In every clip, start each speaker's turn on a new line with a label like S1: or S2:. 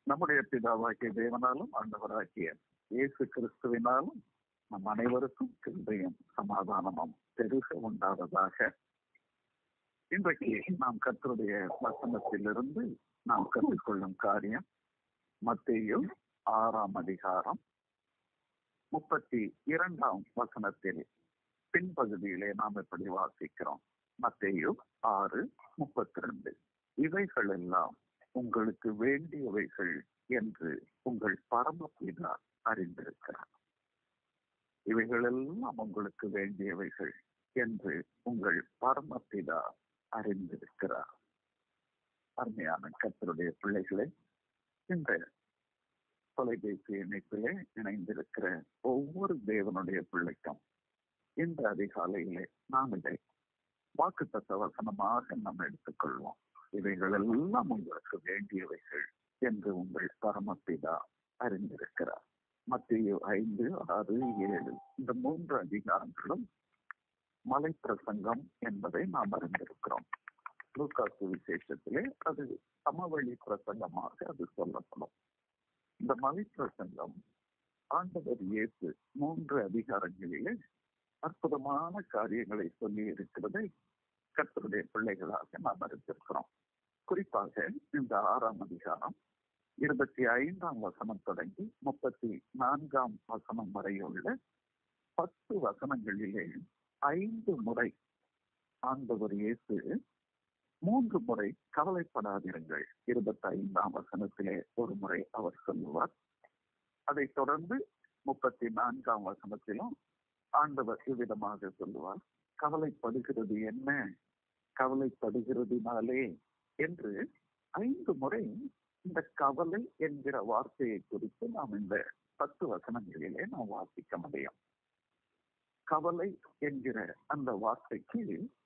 S1: நம்முடைய பிதாவாகிய தேவனாலும் ஆண்டவராகிய இயேசு கிறிஸ்துவினாலும் நம் அனைவருக்கும் கிருபையும் சமாதானமும் பெருக உண்டாவதாக இன்றைக்கு நாம் கர்த்தருடைய வசனத்திலிருந்து நாம் கற்றுக்கொள்ளும் காரியம் மத்தேயு ஆறாம் அதிகாரம் முப்பத்தி இரண்டாம் வசனத்தில் பின்பகுதியிலே நாம் இப்படி வாசிக்கிறோம் மத்தேயு ஆறு முப்பத்தி ரெண்டு இவைகள் எல்லாம் உங்களுக்கு வேண்டியவைகள் என்று உங்கள் பரமபிதா அறிந்திருக்கிறார் இவைகளெல்லாம் உங்களுக்கு வேண்டியவைகள் என்று உங்கள் பரமபிதா அறிந்திருக்கிறார் அருமையான கத்தருடைய பிள்ளைகளை இந்த தொலைபேசி இணைப்பிலே இணைந்திருக்கிற ஒவ்வொரு தேவனுடைய பிள்ளைக்கும் இந்த அதிகாலையிலே நாம் இதை வாக்குத்தத்த வசனமாக நாம் எடுத்துக்கொள்வோம் இவைகள் எல்லாம் உங்களுக்கு வேண்டியவைகள் என்று உங்கள் பரமபிதா அறிந்திருக்கிறார் மத்திய ஐந்து ஆறு ஏழு இந்த மூன்று அதிகாரங்களும் மலை பிரசங்கம் என்பதை நாம் அறிந்திருக்கிறோம் லூக்காசு விசேஷத்திலே அது சமவெளி பிரசங்கமாக அது சொல்லப்படும் இந்த மலை பிரசங்கம் ஆண்டவர் இயேசு மூன்று அதிகாரங்களிலே அற்புதமான காரியங்களை சொல்லி இருக்கிறதை கர்த்தருடைய பிள்ளைகளாக நாம் அறிந்திருக்கிறோம் குறிப்பாக இந்த ஆறாம் அதிகாரம் இருபத்தி ஐந்தாம் வசனம் தொடங்கி முப்பத்தி நான்காம் வசனம் வரையுள்ள பத்து வசனங்களிலே ஐந்து முறை ஆண்டவர் இயேசு மூன்று முறை கவலைப்படாதிருங்கள் இருபத்தி ஐந்தாம் வசனத்திலே ஒரு முறை அவர் சொல்லுவார் அதைத் தொடர்ந்து முப்பத்தி நான்காம் வசனத்திலும் ஆண்டவர் இவ்விதமாக சொல்லுவார் கவலைப்படுகிறது என்ன கவலைப்படுகிறதுனாலே என்று ஐந்து முறை இந்த கவலை என்கிற வார்த்தையை குறித்து நாம் இந்த பத்து வசனங்களிலே நாம் வாசிக்க முடியும் கவலை என்கிற அந்த வார்த்தைக்கு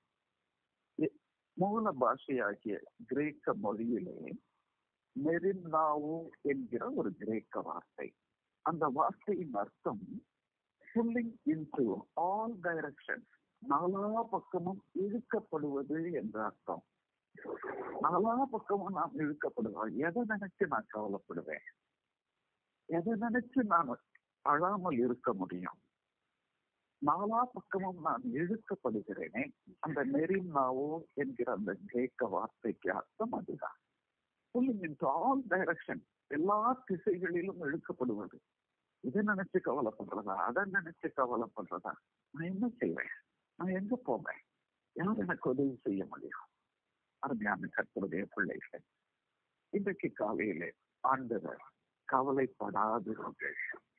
S1: மூல பாஷையாகிய கிரேக்க மொழியிலே மெரின்னாவு என்கிற ஒரு கிரேக்க வார்த்தை அந்த வார்த்தையின் அர்த்தம் புல்லிங் இன்டு ஆல் டைரக்ஷன் நாலா பக்கமும் இழுக்கப்படுவது என்ற அர்த்தம் நாலா பக்கமும் நாம் இழுக்கப்படுவோம் எதை நினைச்சு நான் கவலைப்படுவேன் எதை நினைச்சு நான் அழாமல் இருக்க முடியும் நாலா பக்கமும் நான் இழுக்கப்படுகிறேனே அந்த நெறினாவோ என்கிற அந்த கிரேக்க வார்த்தைக்கு அர்த்தம் அதுதான் புல்லிங் இன்டு ஆல் டைரக்ஷன் எல்லா திசைகளிலும் இழுக்கப்படுவது இதை நினைச்சு கவலைப்படுறதா அதை நினைச்சு கவலைப்படுறதா நான் என்ன செய்வேன் நான் எங்க போவேன் யார் எனக்கு உதவி செய்ய முடியும் அருமையான கற்பருடைய பிள்ளைகள் இன்றைக்கு காலையிலே ஆண்டவர் கவலைப்படாதிருங்கள்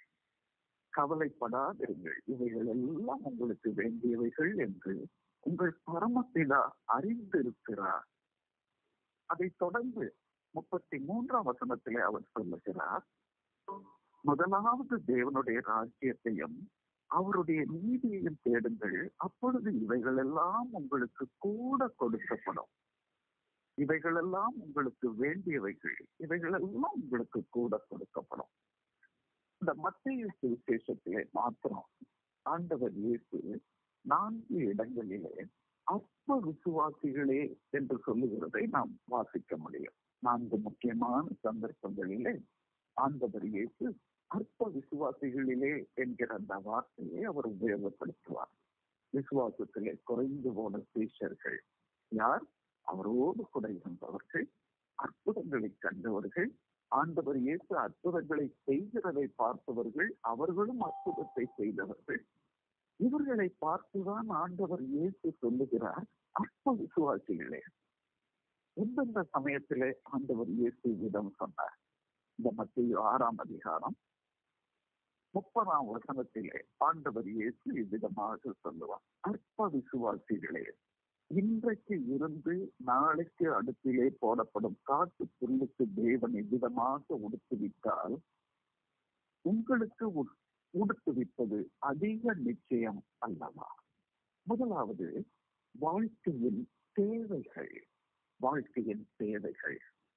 S1: கவலைப்படாதிருங்கள் இவைகள் எல்லாம் உங்களுக்கு வேண்டியவைகள் என்று உங்கள் பரமபிதா அறிந்திருக்கிறார் அதை தொடர்ந்து முப்பத்தி மூன்றாம் வசனத்திலே அவர் சொல்லுகிறார் முதலாவது தேவனுடைய ராஜ்யத்தையும் அவருடைய நீதியையும் தேடுங்கள் அப்பொழுது இவைகள் எல்லாம் உங்களுக்கு கூட கொடுக்கப்படும் இவைகள் எல்லாம் உங்களுக்கு வேண்டியவைகள் இவைகள் எல்லாம் உங்களுக்கு கூட கொடுக்கப்படும் இந்த மத்திய சுவிசேஷத்திலே மாத்திரம் ஆண்டவர் இயேசு நான்கு இடங்களிலே அற்ப விசுவாசிகளே என்று சொல்லுகிறதை நாம் வாசிக்க முடியும் நான்கு முக்கியமான சந்தர்ப்பங்களிலே ஆண்டவர் இயேசு அற்ப விசுவாசிகளிலே என்கிற அந்த வார்த்தையை அவர் உபயோகப்படுத்துவார் விசுவாசத்திலே குறைந்து போன சீஷர்கள் யார் அவரோடு கூட இருந்தவர்கள் அற்புதங்களை கண்டவர்கள் ஆண்டவர் இயேசு அற்புதங்களை செய்கிறதை பார்த்தவர்கள் அவர்களும் அற்புதத்தை செய்தவர்கள் இவர்களை பார்த்துதான் ஆண்டவர் இயேசு சொல்லுகிறார் அற்ப விசுவாசிகளே எந்தெந்த சமயத்திலே ஆண்டவர் இயேசு விதம் சொன்னார் இந்த மத்திய ஆறாம் அதிகாரம் முப்பதாம் வசனத்திலே ஆண்டவர் இயேசு இவ்விதமாக சொல்லுவார் அற்ப விசுவாசிகளே இன்றைக்கு இருந்து நாளைக்கு அடுப்பிலே போடப்படும் காட்டு புல்லுக்கு தேவன் எவ்விதமாக உடுத்துவிட்டால் உங்களுக்கு உடுத்துவிப்பது அதிக நிச்சயம் அல்லவா முதலாவது வாழ்க்கையின் தேவைகள் வாழ்க்கையின் தேவைகள்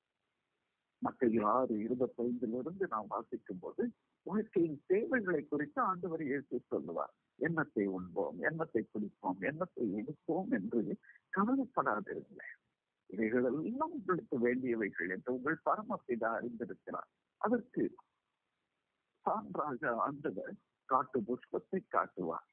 S1: மற்ற ஆறு இருபத்தி ஐந்திலிருந்து நாம் வாசிக்கும் போது வாழ்க்கையின் தேவைகளை குறித்து ஆண்டவர் இயேசு சொல்லுவார் எண்ணத்தை உண்போம் எண்ணத்தை குடிப்போம் எண்ணத்தை எடுப்போம் என்று கவலைப்படாதிருங்களேன் இவைகளெல்லாம் உங்களுக்கு வேண்டியவைகள் என்று உங்கள் பரமபிதா அறிந்திருக்கிறார் அதற்கு சான்றாக ஆண்டவர் காட்டு புஷ்பத்தை காட்டுவார்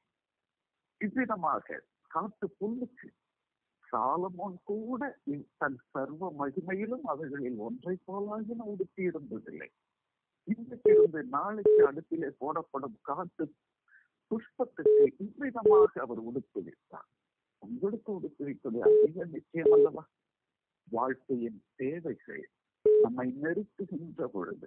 S1: இவ்விதமாக காட்டு புல்லுக்கு சாலமோன் கூட தன் சர்வ மகிமையிலும் அவைகளில் ஒன்றை போலாகின உடுத்தி இருந்ததில்லை இன்றைக்கு இருந்து நாளைக்கு அடுப்பிலே போடப்படும் காட்டு புஷ்பத்துக்கு இவ்விதமாக அவர் உடுத்துவித்தார் உங்களுக்கு உடுத்துவிப்பது அதிக நிச்சயம் அல்லவா வாழ்க்கையின் தேவைகள் நம்மை நெருக்குகின்ற பொழுது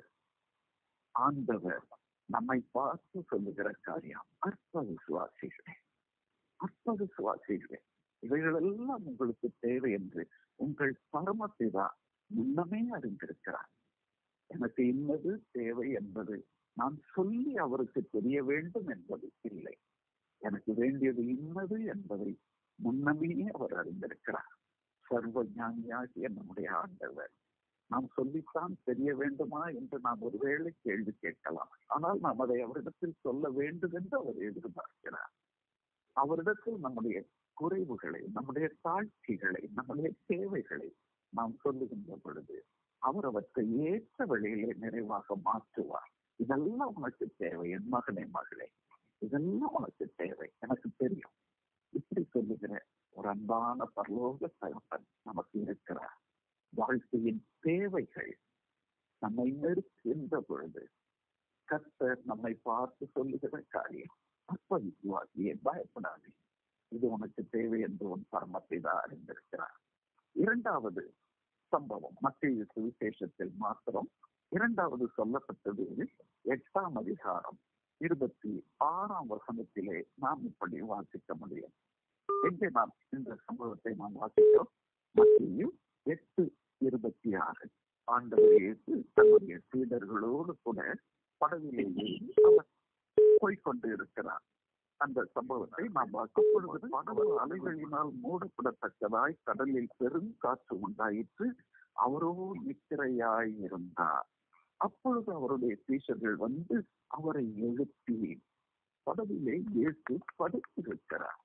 S1: ஆண்டவர் நம்மை பார்த்து சொல்லுகிற காரியம் அற்ப விசுவாசிகளே அற்ப விசுவாசிகளே இவைகளெல்லாம் உங்களுக்கு தேவை என்று உங்கள் பரமபிதா முன்னமே அறிந்திருக்கிறார் எனக்கு இன்னது தேவை என்பது நான் சொல்லி அவருக்கு தெரிய வேண்டும் என்பது இல்லை எனக்கு வேண்டியது இன்னது என்பதை முன்னமே அவர் அறிந்திருக்கிறார் சர்வ ஞானியாகிய நம்முடைய ஆண்டவர் நாம் சொல்லித்தான் தெரிய வேண்டுமா என்று நாம் ஒருவேளை கேள்வி கேட்கலாம் ஆனால் நாம் அதை அவரிடத்தில் சொல்ல வேண்டும் என்று அவர் எதிர்பார்க்கிறார் அவரிடத்தில் நம்முடைய குறைவுகளை நம்முடைய தாழ்ச்சிகளை நம்முடைய தேவைகளை நாம் சொல்லுகின்ற பொழுது அவர் அவற்றை ஏற்ற வழியிலே நிறைவாக மாற்றுவார் இதெல்லாம் உனக்கு தேவை என் மகனே மகளே இதெல்லாம் உனக்கு தேவை எனக்கு தெரியும் இப்படி சொல்லுகிற ஒரு அன்பான பரலோக தகப்பன் நமக்கு இருக்கிறார் வாழ்க்கையின் தேவைகள் நம்மை நெருக்கின்ற பொழுது கர்த்தர் நம்மை பார்த்து சொல்லுகிற காரியம் அற்ப விசுவாசியே பயப்படாதே இது உனக்கு தேவை என்று உன் பரமபிதா அறிந்திருக்கிறார் இரண்டாவது சம்பவம் மத்திய சுவிசேஷத்தில் மாத்திரம் இரண்டாவது சொல்லப்பட்டது எட்டாம் அதிகாரம் இருபத்தி ஆறாம் வசனத்திலே நாம் இப்படி வாசிக்க முடியும் எங்கே நாம் இந்த சம்பவத்தை நாம் வாசிக்கிறோம் மத்தியும் எட்டு இருபத்தி ஆறு ஆண்டவர் இயேசு தன்னுடைய சீடர்களோடு கூட படவிலே ஏறி அவர் போய்கொண்டு இருக்கிறார் அந்த சம்பவத்தை நாம் வாசிப்பொழுது படகு அலைகளினால் மூடப்படத்தக்கதாய் கடலில் பெரும் காற்று உண்டாயிற்று அவரோ நித்திரையாய் இருந்தார் அப்பொழுது அவருடைய சீஷர்கள் வந்து அவரை எழுப்பி படவிலே இயேசு படுத்திருக்கிறார்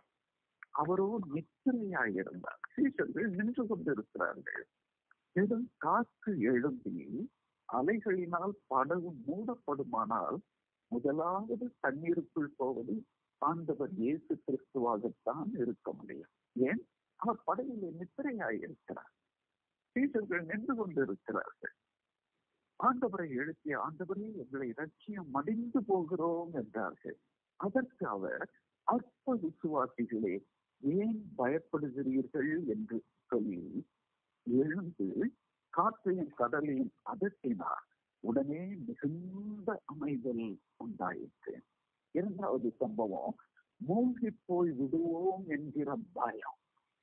S1: அவரோ நித்திரையாய் இருந்தார் சீஷர்கள் நின்று கொண்டிருக்கிறார்கள் பெரும் காற்று எழும்பி அலைகளினால் படகு மூடப்படுமானால் முதலாவது தண்ணீருக்குள் போவது ஆண்டவர் இயேசு கிறிஸ்துவாகத்தான் இருக்க முடியும் ஏன் அவர் படகிலே நித்திரையாய் இருக்கிறார் சீஷர்கள் நின்று கொண்டிருக்கிறார்கள் ஆண்டவரை எழுப்பிய ஆண்டவரே எங்களை லட்சியம் மடிந்து போகிறோம் என்றார்கள் அதற்கு அவர் அற்ப விசுவாசிகளே ஏன் பயப்படுகிறீர்கள் என்று சொல்லி எழுந்து காற்றையும் கடலையும் அதட்டினார் உடனே மிகுந்த அமைதல் உண்டாயிற்று இரண்டாவது சம்பவம் மூழ்கி போய் விடுவோம் என்கிற பயம்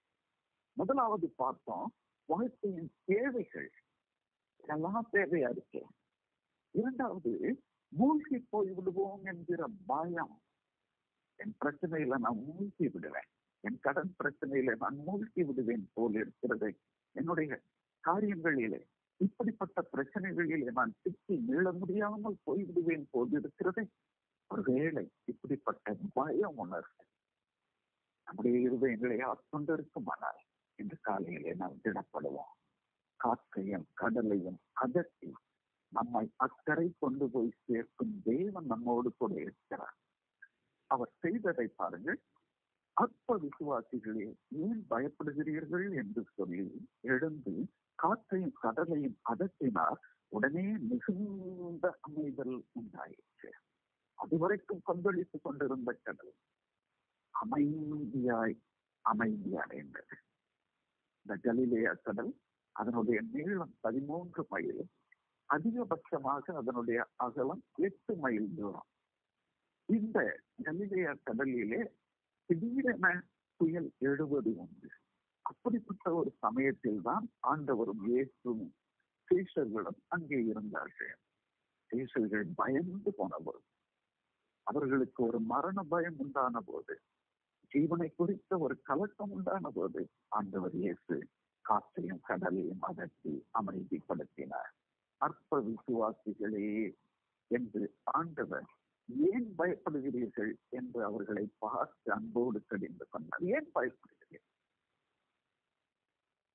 S1: முதலாவது பார்த்தோம் வாழ்க்கையின் தேவைகள் எல்லாம் தேவையா இருக்கு இரண்டாவது மூழ்கி போய் விடுவோம் என்கிற பயம் என் பிரச்சனையில நான் மூழ்கி விடுவேன் என் கடன் பிரச்சனையில நான் மூழ்கி விடுவேன் போல் இருக்கிறது என்னுடைய காரியங்களிலே இப்படிப்பட்ட பிரச்சனைகளிலே நான் சிக்கி மீள முடியாமல் போய்விடுவேன் போல் இருக்கிறது ஒருவேளை இப்படிப்பட்ட பயம் உணர்வு நம்முடைய இருதயங்களை ஆட்கொண்டிருக்குமானால் இன்று காலையிலே நாம் திடப்படுவோம் காற்றையும் கடலையும் அதட்டி நம்மை அக்கறை கொண்டு போய் சேர்க்கும் தேவன் நம்மோடு கூட இருக்கிறார் அவர் செய்ததை பாருங்கள் அற்ப விசுவாசிகளே ஏன் பயப்படுகிறீர்கள் என்று சொல்லி எழுந்து காற்றையும் கடலையும் அதட்டினார் உடனே மிகுந்த அமைதல் உண்டாயிற்று அதுவரைக்கும் கொந்தளித்துக் கொண்டிருந்த கடல் அமைதியாய் அமைதி அடைந்தது இந்த கலிலேயா கடல் அதனுடைய நீளம் பதிமூன்று மைல் அதிகபட்சமாக அதனுடைய அகலம் எட்டு மைல் தூரம் இந்த கலிலேயா கடலிலே திடீரென புயல் எழுவது உண்டு அப்படிப்பட்ட ஒரு சமயத்தில் தான் ஆண்டவரும் இயேசும் சீஷர்களும் அங்கே இருந்தார்கள் சீஷர்கள் பயந்து போன போது அவர்களுக்கு ஒரு மரண பயம் உண்டான போது ஜீவனை குறித்த ஒரு கலக்கம் உண்டான போது ஆண்டவர் இயேசு காற்றையும் கடலையும் அதட்டி அமைதிப்படுத்தினார் அற்ப விசுவாசிகளே என்று ஆண்டவர் ஏன் பயப்படுகிறீர்கள் என்று அவர்களை பார்த்து அன்போடு கடிந்து கொண்டார் ஏன் பயப்படுகிறீர்கள்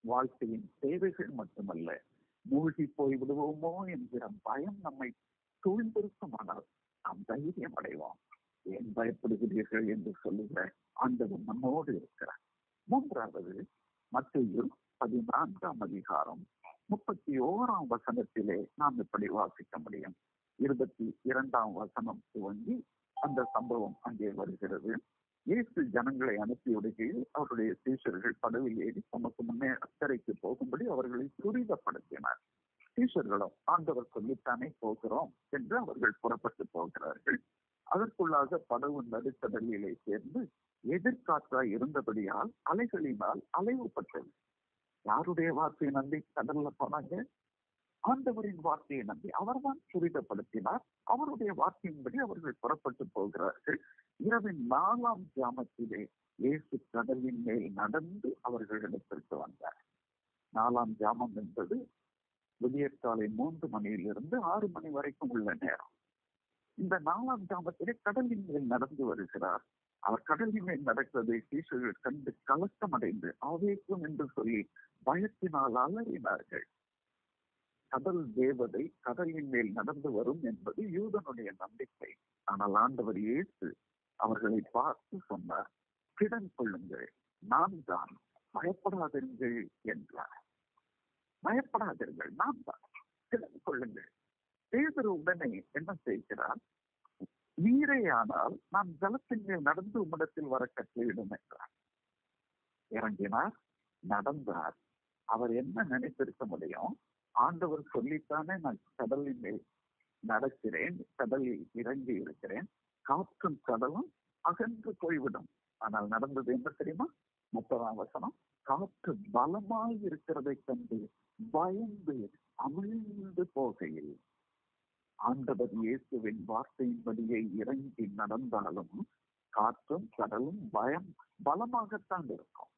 S1: வாழ்க்கையின் தேவைகள் மட்டுமல்ல மூழ்கி போய் விடுவோமோ என்கிற பயம் நம்மை சூழ்ந்திருக்குமானால் நாம் தைரியம் அடைவோம் ஏன் பயப்படுகிறீர்கள் என்று சொல்லுகிற ஆண்டவர் நம்மோடு இருக்கிறார் மூன்றாவது மத்திய பதினான்காம் அதிகாரம் முப்பத்தி ஓராம் வசனத்திலே நாம் இப்படி வாசிக்க முடியும் இருபத்தி இரண்டாம் வசனம் துவங்கி அந்த சம்பவம் அங்கே வருகிறது இயேசு ஜனங்களை அனுப்பிவிடுகையில் அவருடைய சீஷர்கள் படவில் ஏறி தமக்கு முன்னே அக்கறைக்கு போகும்படி அவர்களை துரிதப்படுத்தினார் சீஷர்களும் ஆண்டவர் சொல்லித்தானே போகிறோம் என்று அவர்கள் புறப்பட்டு போகிறார்கள் அதற்குள்ளாக படவு நடுக்கடலிலே சேர்ந்து எதிர்காற்றாய் இருந்தபடியால் அலைகளினால் அலைவுபட்டது யாருடைய வார்த்தையை நம்பி கடல்ல போனாங்க ஆண்டவரின் வார்த்தையை நம்பி அவர்தான் துரிதப்படுத்தினார் அவருடைய வார்த்தையின்படி அவர்கள் புறப்பட்டு போகிறார்கள் இரவின் நாலாம் ஜாமத்திலே இயேசு கடலின் மேல் நடந்து அவர்களிடத்திற்கு வந்தார் நாலாம் ஜாமம் என்பது விடியற்காலை மூன்று மணியிலிருந்து ஆறு மணி வரைக்கும் உள்ள நேரம் இந்த நாலாம் ஜாமத்திலே கடலின் மேல் நடந்து வருகிறார் அவர் கடலின் மேல் நடக்கிறதை சீசர்கள் கண்டு கலக்கம் அடைந்து ஆவேசம் என்று சொல்லி பயத்தினால் அலறினார்கள் கடல் தேவதை கடலின் மேல் நடந்து வரும் என்பது யூதனுடைய நம்பிக்கை ஆனால் ஆண்டவர் இயேசு அவர்களை பார்த்து சொன்னார் திடன் கொள்ளுங்கள் நான் தான் பயப்படாதீர்கள் என்றார் பயப்படாதீர்கள் நான் தான் திடன் கொள்ளுங்கள் பேதர் உடனே என்ன செய்கிறார் நீரேயானால் நான் ஜலத்தின் மேல் நடந்து உம்மிடத்தில் வர கட்டளையிடும் என்றார் இறங்கினார் நடந்தார் அவர் என்ன நினைத்திருக்க முடியும் ஆண்டவர் சொல்லித்தானே நான் கடலின் மேல் நடக்கிறேன் கடலில் இறங்கி இருக்கிறேன் காற்றும் கடலும் அகன்று போய்விடும் ஆனால் நடந்தது என்ன தெரியுமா முப்பதாம் வசனம் காற்று பலமாய் இருக்கிறதை கண்டு பயந்து அமிழ்ந்து போகையில் ஆண்டவர் இயேசுவின் வார்த்தையின்படியே இறங்கி நடந்தாலும் காற்றும் கடலும் பயம் பலமாகத்தான் இருக்கும்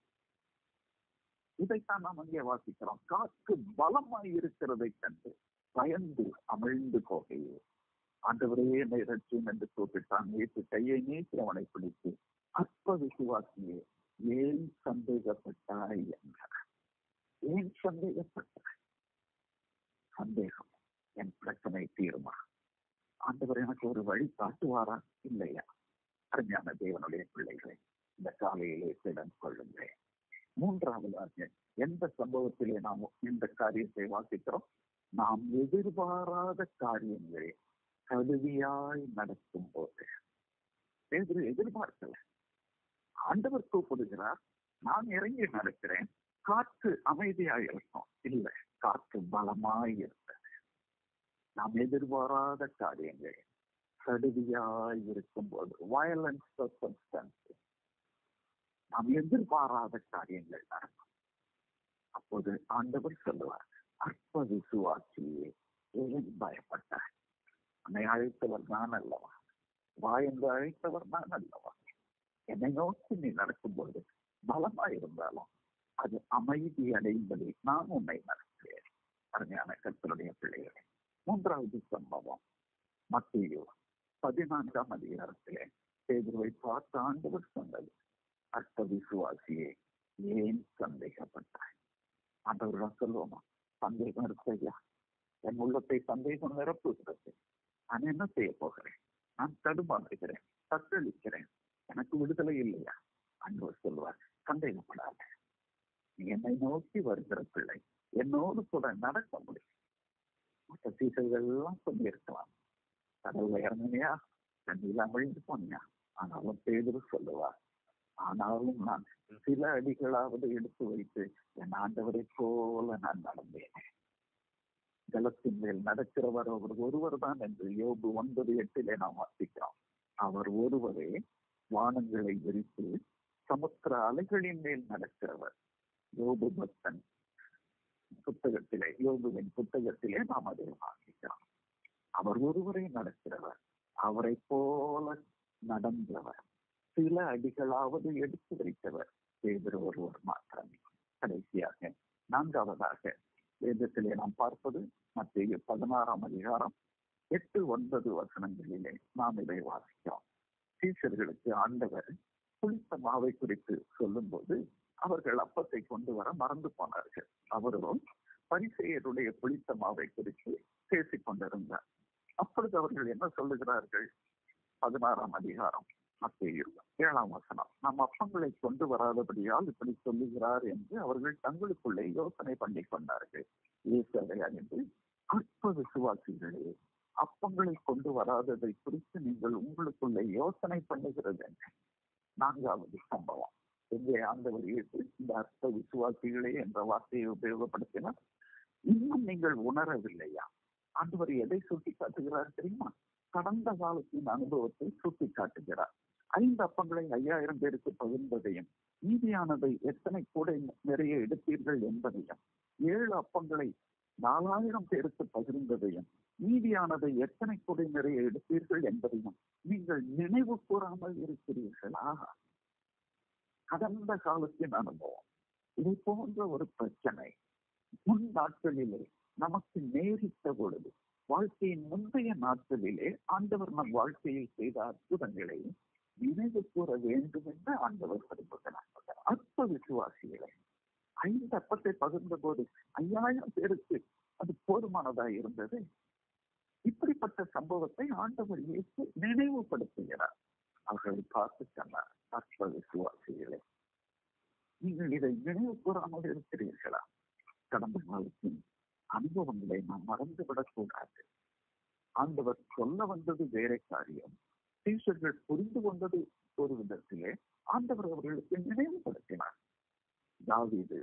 S1: இதைத்தான் நாம் அங்கே வாசிக்கிறோம் காற்று பலமாய் இருக்கிறதை கண்டு பயந்து அமிழ்ந்து போகையில் ஆண்டவரே என்னை ரட்சியும் என்று கூப்பிட்டான் நேற்று கையை நீக்கி அவனை பிடித்து அற்ப விசுவாசியே ஏன் சந்தேகப்பட்டாய் என்றார் ஏன் சந்தேகப்பட்டாய் சந்தேகம் என் பிரச்சனை தீருமா ஆண்டவர் எனக்கு ஒரு வழி காட்டுவாரா இல்லையா அருமையான தேவனுடைய பிள்ளைகளை இந்த காலையிலே திடன் கொள்ளுங்கள் மூன்றாவதாக எந்த சம்பவத்திலே நாம் இந்த காரியத்தை வாசிக்கிறோம் நாம் எதிர்பாராத காரியங்களே கடுதியாய் நடக்கும் போது பேதரு எதிர்பார்க்கல ஆண்டவர் கூப்பிடுகிறார் நான் இறங்கி நடக்கிறேன் காற்று அமைதியாய் இருக்கும் இல்லை காற்று பலமாய் இருந்தது நாம் எதிர்பாராத காரியங்கள் கடுதியாய் இருக்கும் போது வயலன்ஸ் சர்க்கம்ஸ்டான்சஸ் நாம் எதிர்பாராத காரியங்கள் நடக்கும் அப்போது ஆண்டவர் சொல்லுவார் அற்ப விசுவாசியே ஏன் பயப்பட்டார் என்னை அழைத்தவர் நான் அல்லவா வா என்று அழைத்தவர் நான் அல்லவா என்னை நோக்கி நீ நடக்கும்போது பலமா இருந்தாலும் அது அமைதி அடையும்படி நான் உன்னை நடத்துகிறேன் அருமையான கருத்தருடைய பிள்ளைகளே மூன்றாவது சம்பவம் மத்தியோ பதினான்காம் அதிகாரத்திலே பேதுருவை பார்த்து ஆண்டவர் சொன்னது அர்த்த விசுவாசியே ஏன் சந்தேகப்பட்டாய் ஆண்டவரிடம் சொல்லுவோமா சந்தேகம் இருக்கையா என் உள்ளத்தை சந்தேகம் நிரப்புகிறது நான் என்ன செய்ய போகிறேன் நான் தடுமாறுகிறேன் தத்தளிக்கிறேன் எனக்கு விடுதலை இல்லையா ஆண்டவர் சொல்லுவார் சந்தேகப்படாத நீ என்னை நோக்கி வருகிற பிள்ளை என்னோடு கூட நடக்க முடியும் மற்ற சீசர்கள் எல்லாம் சொல்லி இருக்கலாம் கடவுள் இறங்கினியா தண்ணியில அமிழ்ந்து போனியா ஆனாலும் பேதரு சொல்லுவார் ஆனாலும் நான் சில அடிகளாவது எடுத்து வைத்து என் ஆண்டவரை போல நான் நடந்தேன் ஜலத்தின் மேல் நடக்கிறவர் அவர் ஒருவர் தான் என்று யோபு ஒன்பது எட்டிலே நாம் வாசிக்கிறோம் அவர் ஒருவரே வானங்களை விரித்து சமுத்திர அலைகளின் மேல் நடக்கிறவர் யோபு பக்தன் புத்தகத்திலே யோபுவின் புத்தகத்திலே நாம் அதை வாசிக்கிறோம் அவர் ஒருவரே நடக்கிறவர் அவரை போல நடந்தவர் சில அடிகளாவது எடுத்து வைத்தவர் பேதர் ஒருவர் மாத்திரமே கடைசியாக நான்காவதாக வேதத்திலே நாம் பார்ப்பது மத்திய பதினாறாம் அதிகாரம் எட்டு ஒன்பது வசனங்களிலே நாம் இதை வாசிக்கிறோம் டீச்சர்களுக்கு ஆண்டவர் புளித்த மாவை குறித்து சொல்லும் போது அவர்கள் அப்பத்தை கொண்டு வர மறந்து போனார்கள் அவரும் பரிசெயருடைய புளித்த மாவை குறித்து பேசிக் கொண்டிருந்தார் அப்பொழுது அவர்கள் என்ன சொல்லுகிறார்கள் பதினாறாம் அதிகாரம் மத்திய ஏழாம் வசனம் நம் அப்பங்களை கொண்டு வராதபடியால் இப்படி சொல்லுகிறார் என்று அவர்கள் தங்களுக்குள்ளே யோசனை பண்ணி கொண்டார்கள் இயேசுவை அறிந்து அற்ப விசுவாசிகளே அப்பங்களை கொண்டு வராததை குறித்து நீங்கள் உங்களுக்குள்ளே யோசனை பண்ணுகிறது என்ன நான்காவது சம்பவம் எங்கே ஆண்டவர் இயேசு இந்த அற்ப விசுவாசிகளே என்ற வார்த்தையை உபயோகப்படுத்தினார் இன்னும் நீங்கள் உணரவில்லையா ஆண்டவர் எதை சுட்டி காட்டுகிறார் தெரியுமா கடந்த காலத்தின் அனுபவத்தை சுட்டி காட்டுகிறார் ஐந்து அப்பங்களை ஐயாயிரம் பேருக்கு பகிர்ந்ததையும் மீதியானதை எத்தனை கூட நிறைய எடுத்தீர்கள் என்பதையும் ஏழு அப்பங்களை நாலாயிரம் பேருக்கு பகிர்ந்ததையும் மீதியானதை எத்தனை கூட நிறைய எடுத்தீர்கள் என்பதையும் நீங்கள் நினைவு கூறாமல் இருக்கிறீர்களா கடந்த காலத்தின் அனுபவம் இது போன்ற ஒரு பிரச்சனை முன் நாட்களிலே நமக்கு நேரிட்ட பொழுது வாழ்க்கையின் முந்தைய நாட்களிலே ஆண்டவர் நம் வாழ்க்கையில் செய்த அற்புதங்களை நினைவு கூற வேண்டும் என்று ஆண்டவர் விரும்புகிறார் அற்ப விசுவாசிகளை ஐந்து அப்பத்தை பகிர்ந்த போது ஐயாயிரம் பேருக்கு அது போதுமானதாக இருந்தது இப்படிப்பட்ட சம்பவத்தை ஆண்டவர் இயேசு நினைவுபடுத்துகிறார் அவர்களை பார்த்து சொன்னார் அற்ப விசுவாசிகளை நீங்கள் இதை நினைவு கூறாமல் இருக்கிறீர்களா கடந்த காலத்தின் அனுபவங்களை நாம் மறந்துவிடக் கூடாது ஆண்டவர் சொல்ல வந்தது வேற காரியம் டீச்சர்கள் புரிந்து கொண்டது ஒரு விதத்திலே ஆண்டவர் அவர்களுக்கு நினைவுபடுத்தினார் தாவீது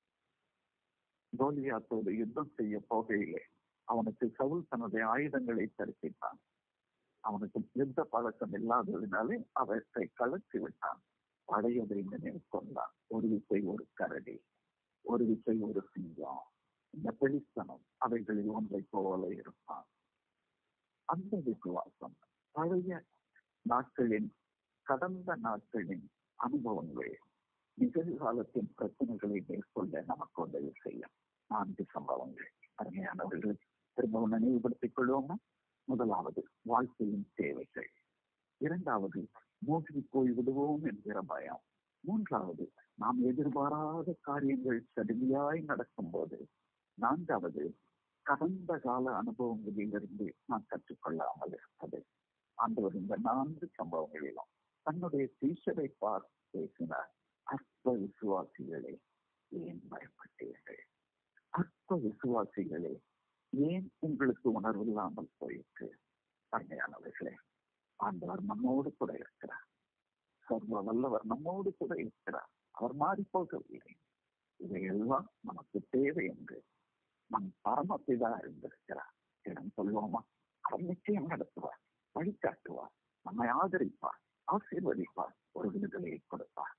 S1: கோலியாத்தோடு யுத்தம் செய்ய போகையிலே அவனுக்கு சவுல் தன்னுடைய ஆயுதங்களை தரிசித்தான் அவனுக்கு யுத்த பழக்கம் இல்லாததினாலே அவற்றை கலற்றி விட்டான் படையதை நினைவு கொண்டான் ஒரு விசை ஒரு கரடி ஒரு விசை ஒரு சிங்கம் இந்த பெலிஸ்தனம் அவைகளில் ஒன்றை போல இருப்பான் அந்த விசுவாசம் பழைய நாட்களின் கடந்த நாட்களின் அனுபவங்கள் நிகழ்காலத்தின் பிரச்சனைகளை மேற்கொள்ள நமக்கு உதவி செய்யும் நான்கு சம்பவங்கள் அருமையானவர்களை திரும்பவும் நினைவுபடுத்திக் கொள்வோமா முதலாவது வாழ்க்கையின் தேவைகள் இரண்டாவது மூழ்கி போய் விடுவோம் என்கிற பயம் மூன்றாவது நாம் எதிர்பாராத காரியங்கள் சடுதியாய் நடக்கும் போது நான்காவது கடந்த கால அனுபவங்களிலிருந்து நாம் கற்றுக்கொள்ளாமல் இருப்பது ஆண்டவர் இந்த நான்கு சம்பவங்களிலும் தன்னுடைய டீச்சரை பார்த்து பேசினார் அற்ப விசுவாசிகளே ஏன் பயப்பட்டீர்கள் அற்ப விசுவாசிகளே ஏன் உங்களுக்கு உணர்வு இல்லாமல் போயிற்று அருமையானவர்களே ஆண்டவர் நம்மோடு கூட இருக்கிறார் சர்வ வல்லவர் நம்மோடு கூட இருக்கிறார் அவர் மாறி போகவில்லை இவையெல்லாம் நமக்கு தேவை என்று நம் பரமபிதா இருந்திருக்கிறார் இடம் சொல்வோமா அவர் நிச்சயம் நடத்துவார் வழிகாட்டுவார் நம்மை ஆதரிப்பார் ஆசீர்வதிப்பார் ஒரு விடுதலையை கொடுப்பார்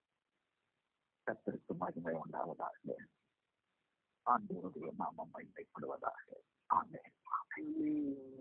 S1: கத்திற்கு மகிமை உண்டாவதாக ஆண்டவருடைய நாமம் மகிமைப்படுவதாக ஆமே